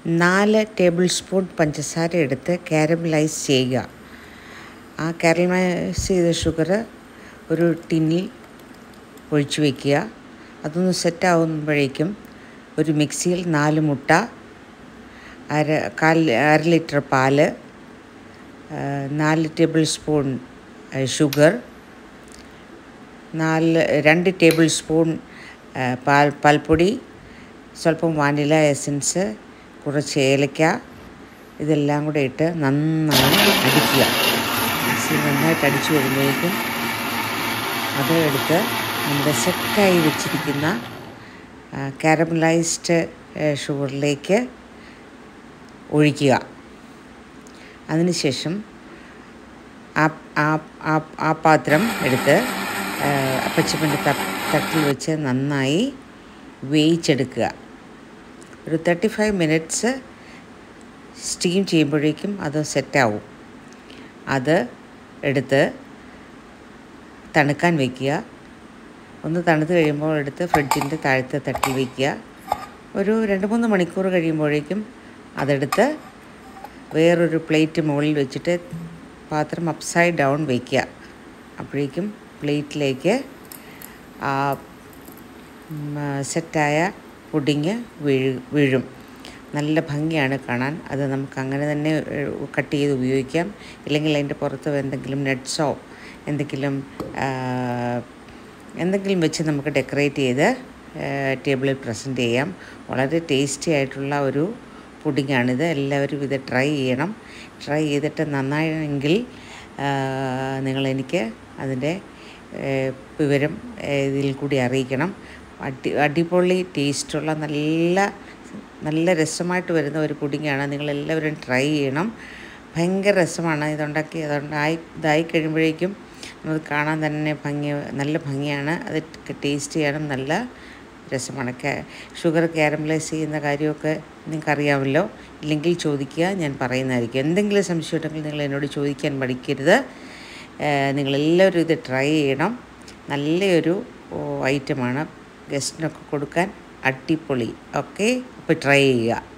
നാല് table spoon പഞ്ചസാര എടുത്ത് കാരമലൈസ് ചെയ്യുക ആ കാരമലൈസ് ചെയ്ത ഷുഗർ ഒരു ടിന്നിൽ ഒഴിച്ചു വയ്ക്കുക അതൊന്ന് സെറ്റാവുമ്പോഴേക്കും ഒരു മിക്സിയിൽ നാല് മുട്ട അര കാൽ അര ലിറ്റർ പാല് നാല് ടേബിൾ സ്പൂൺ ഷുഗർ നാല് രണ്ട് ടേബിൾ സ്പൂൺ പാൽ പാൽപ്പൊടി സ്വല്പം വാനില എസൻസ് കുറച്ച് ഏലക്ക ഇതെല്ലാം കൂടെ ഇട്ട് നന്നായി അടിക്കുക മിക്സി നന്നായിട്ട് അടിച്ചു വരുമ്പോഴേക്കും അത് എടുത്ത് നമ്മുടെ സെറ്റായി വെച്ചിരിക്കുന്ന കാരമലൈസ്ഡ് ഷുഗറിലേക്ക് ഒഴിക്കുക അതിനുശേഷം ആ ആ ആ ആ പാത്രം എടുത്ത് അപ്പച്ചപ്പൻ്റെ തട്ടിൽ വെച്ച് നന്നായി വേവിച്ചെടുക്കുക ഒരു തേർട്ടി ഫൈവ് മിനിറ്റ്സ് സ്റ്റീം ചെയ്യുമ്പോഴേക്കും അത് സെറ്റാവും അത് എടുത്ത് തണുക്കാൻ വയ്ക്കുക ഒന്ന് തണുത്ത് കഴിയുമ്പോൾ എടുത്ത് ഫ്രിഡ്ജിൻ്റെ താഴത്തെ തട്ടിൽ വയ്ക്കുക ഒരു രണ്ട് മൂന്ന് മണിക്കൂർ കഴിയുമ്പോഴേക്കും അതെടുത്ത് വേറൊരു പ്ലേറ്റ് മുകളിൽ വെച്ചിട്ട് പാത്രം അപ്സൈഡ് ഡൗൺ വയ്ക്കുക അപ്പോഴേക്കും പ്ലേറ്റിലേക്ക് ആ സെറ്റായ പുഡിങ് വീഴ് വീഴും നല്ല ഭംഗിയാണ് കാണാൻ അത് നമുക്ക് അങ്ങനെ തന്നെ കട്ട് ചെയ്ത് ഉപയോഗിക്കാം ഇല്ലെങ്കിൽ അതിൻ്റെ പുറത്ത് എന്തെങ്കിലും നട്ട്സോ എന്തെങ്കിലും എന്തെങ്കിലും വെച്ച് നമുക്ക് ഡെക്കറേറ്റ് ചെയ്ത് ടേബിളിൽ പ്രസൻറ്റ് ചെയ്യാം വളരെ ടേസ്റ്റി ആയിട്ടുള്ള ഒരു പുഡിങ്ങാണിത് എല്ലാവരും ഇത് ട്രൈ ചെയ്യണം ട്രൈ ചെയ്തിട്ട് നന്നായെങ്കിൽ നിങ്ങൾ എനിക്ക് അതിൻ്റെ വിവരം ഇതിൽ കൂടി അറിയിക്കണം അടി അടിപൊളി ടേസ്റ്റുള്ള നല്ല നല്ല രസമായിട്ട് വരുന്ന ഒരു പുഡിങ്ങാണ് നിങ്ങളെല്ലാവരും ട്രൈ ചെയ്യണം ഭയങ്കര രസമാണ് ഇതുണ്ടാക്കി അതുകൊണ്ടായി ഇതായി കഴിയുമ്പോഴേക്കും നമുക്ക് കാണാൻ തന്നെ ഭംഗി നല്ല ഭംഗിയാണ് അത് ടേസ്റ്റ് ചെയ്യാനും നല്ല രസമാണ് ഷുഗർ കാരമലൈസ് ചെയ്യുന്ന കാര്യമൊക്കെ നിങ്ങൾക്ക് അറിയാമല്ലോ ഇല്ലെങ്കിൽ ചോദിക്കുക ഞാൻ പറയുന്നതായിരിക്കും എന്തെങ്കിലും സംശയം ഉണ്ടെങ്കിൽ നിങ്ങൾ എന്നോട് ചോദിക്കാൻ പഠിക്കരുത് നിങ്ങളെല്ലാവരും ഇത് ട്രൈ ചെയ്യണം നല്ലൊരു ഐറ്റമാണ് ഗസ്റ്റിനൊക്കെ കൊടുക്കാൻ അടിപൊളി ഓക്കെ അപ്പോൾ ട്രൈ ചെയ്യുക